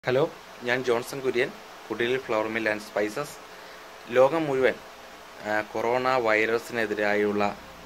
hello ഞാൻ Johnson Kurian കുടിലിൽ flower mill and spices ലോകം മുഴുവൻ ആ, കൊറോണ വൈറസിനെതിരായുള്ള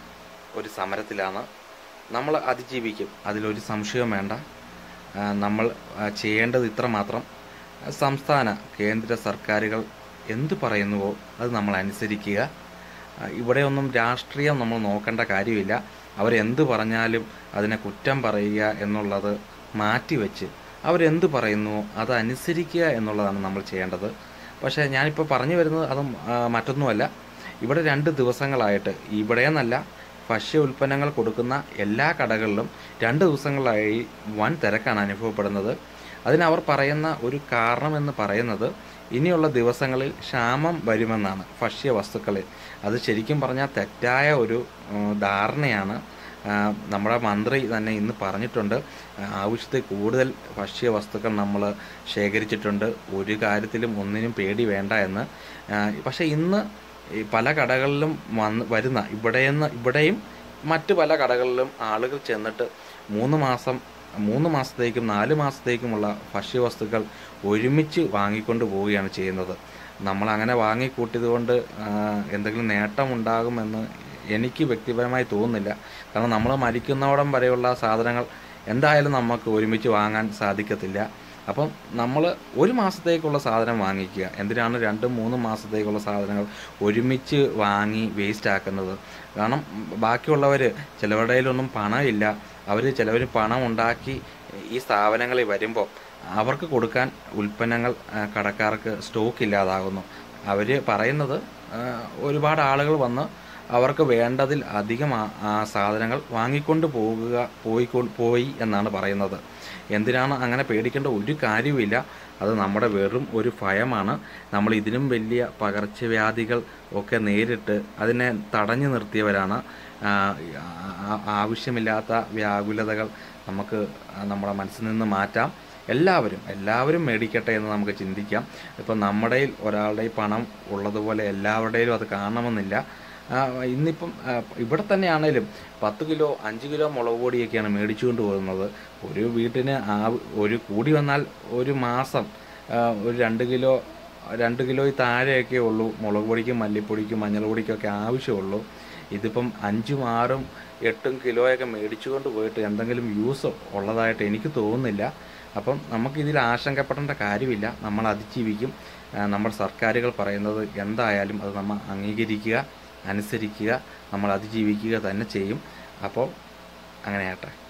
ഒരു സമരത്തിലാണ് നമ്മൾ അതിജീവിക്കും അതിലൊരു സംശയവും വേണ്ട ആ, നമ്മൾ ആ, ചെയ്യേണ്ടത് ഇത്ര മാത്രം സംസ്ഥാന കേന്ദ്ര സർക്കാരുകൾ എന്തു പറയുന്നുവോ അത് നമ്മൾ അനുസരിക്കുക ആ, ഇവിടെയൊന്നും രാഷ്ട്രീയം നമ്മൾ നോക്കേണ്ട കാര്യമില്ല അവരെന്ത് പറഞ്ഞാലും അതിനെ കുറ്റം പറയുക എന്നുള്ളത് മാറ്റിവെച്ച് അവരെന്ത് പറയുന്നുവോ അത് അനുസരിക്കുക എന്നുള്ളതാണ് നമ്മൾ ചെയ്യേണ്ടത് പക്ഷേ ഞാനിപ്പോൾ പറഞ്ഞു വരുന്നത് അത് മറ്റൊന്നുമല്ല ഇവിടെ രണ്ട് ദിവസങ്ങളായിട്ട് ഇവിടെയെന്നല്ല ഭക്ഷ്യ ഉൽപ്പന്നങ്ങൾ കൊടുക്കുന്ന എല്ലാ കടകളിലും രണ്ട് ദിവസങ്ങളായി വൻ തിരക്കാണ് അനുഭവപ്പെടുന്നത് അതിനവർ പറയുന്ന ഒരു കാരണമെന്ന് പറയുന്നത് ഇനിയുള്ള ദിവസങ്ങളിൽ ക്ഷാമം വരുമെന്നാണ് ഭക്ഷ്യ വസ്തുക്കളിൽ അത് ശരിക്കും പറഞ്ഞാൽ തെറ്റായ ഒരു ഉം, ധാരണയാണ് ആ, നമ്മുടെ മന്ത്രി തന്നെ ഇന്ന് പറഞ്ഞിട്ടുണ്ട് ആ, ആവശ്യത്തിൽ കൂടുതൽ ഭക്ഷ്യ വസ്തുക്കൾ നമ്മൾ ശേഖരിച്ചിട്ടുണ്ട് ഒരു കാര്യത്തിലും ഒന്നിനും പേടി വേണ്ട എന്ന് ആ, പക്ഷേ ഇന്ന് ഈ പല കടകളിലും വന്ന് വരുന്ന ഇവിടെയെന്ന് ഇവിടെയും മറ്റ് പല കടകളിലും ആളുകൾ ചെന്നിട്ട് മൂന്ന് മാസം മൂന്ന് മാസത്തേക്കും നാല് മാസത്തേക്കുമുള്ള ഭക്ഷ്യവസ്തുക്കൾ ഒരുമിച്ച് വാങ്ങിക്കൊണ്ട് പോവുകയാണ് ചെയ്യുന്നത് നമ്മൾ അങ്ങനെ വാങ്ങിക്കൂട്ടിയത് കൊണ്ട് ആ, എന്തെങ്കിലും നേട്ടമുണ്ടാകുമെന്ന് എനിക്ക് വ്യക്തിപരമായി തോന്നുന്നില്ല കാരണം നമ്മൾ മരിക്കുന്നവിടം വരെയുള്ള സാധനങ്ങൾ എന്തായാലും നമുക്ക് ഒരുമിച്ച് വാങ്ങാൻ സാധിക്കത്തില്ല അപ്പം നമ്മൾ ഒരു മാസത്തേക്കുള്ള സാധനം വാങ്ങിക്കുക എന്തിനാണ് രണ്ടും മൂന്നും മാസത്തേക്കുള്ള സാധനങ്ങൾ ഒരുമിച്ച് വാങ്ങി വേസ്റ്റ് ആക്കുന്നത് കാരണം ബാക്കിയുള്ളവർ ചിലവരുടെ കയ്യിലൊന്നും പണമില്ല അവർ ചിലവർ പണം ഉണ്ടാക്കി ഈ സ്ഥാപനങ്ങളിൽ വരുമ്പോൾ അവർക്ക് കൊടുക്കാൻ ഉൽപ്പന്നങ്ങൾ ആ, കടക്കാർക്ക് സ്റ്റോക്ക് ഇല്ലാതാകുന്നു അവർ പറയുന്നത് ആ, ഒരുപാട് ആളുകൾ വന്ന് അവർക്ക് വേണ്ടതിൽ അധികം ആ- ആ സാധനങ്ങൾ വാങ്ങിക്കൊണ്ട് പോകുക പോയിക്കൊ പോയി എന്നാണ് പറയുന്നത് എന്തിനാണ് അങ്ങനെ പേടിക്കേണ്ട ഒരു കാര്യവുമില്ല അത് നമ്മുടെ വെറും ഒരു ഭയമാണ് നമ്മൾ ഇതിനും വലിയ പകർച്ചവ്യാധികൾ ഒക്കെ നേരിട്ട് അതിനെ തടഞ്ഞു നിർത്തിയവരാണ് ആ, ആ- ആവശ്യമില്ലാത്ത വ്യാകുലതകൾ നമുക്ക് നമ്മുടെ മനസ്സിൽ നിന്ന് മാറ്റാം എല്ലാവരും എല്ലാവരും മേടിക്കട്ടെ എന്ന് നമുക്ക് ചിന്തിക്കാം ഇപ്പം നമ്മുടെ ഒരാളുടെ പണം ഉള്ളതുപോലെ എല്ലാവരുടെയും അത് കാണണമെന്നില്ല ആ, ഇന്നിപ്പം ആ, ഇവിടെ തന്നെയാണേലും പത്ത് കിലോ അഞ്ച് കിലോ മുളക് പൊടിയൊക്കെയാണ് മേടിച്ചുകൊണ്ട് പോകുന്നത് ഒരു വീട്ടിന് ആ ഒരു കൂടി വന്നാൽ ഒരു മാസം ആ, ഒരു രണ്ട് കിലോ രണ്ട് കിലോയിൽ താഴെയൊക്കെ ഉള്ളൂ മുളക് പൊടിക്കും മല്ലിപ്പൊടിക്കും മഞ്ഞൾ പൊടിക്കും ഒക്കെ ആവശ്യമുള്ളൂ ഇതിപ്പം അഞ്ചും ആറും എട്ടും കിലോയൊക്കെ മേടിച്ചുകൊണ്ട് പോയിട്ട് എന്തെങ്കിലും യൂസ് ഉള്ളതായിട്ട് എനിക്ക് തോന്നുന്നില്ല അപ്പം നമുക്കിതിൽ ആശങ്കപ്പെടേണ്ട കാര്യമില്ല നമ്മൾ അതിജീവിക്കും ആ, നമ്മുടെ സർക്കാരുകൾ പറയുന്നത് എന്തായാലും അത് നമ്മൾ അംഗീകരിക്കുക അനുസരിക്കുക നമ്മൾ അതിജീവിക്കുക തന്നെ ചെയ്യും അപ്പോൾ അങ്ങനെ ആട്ടെ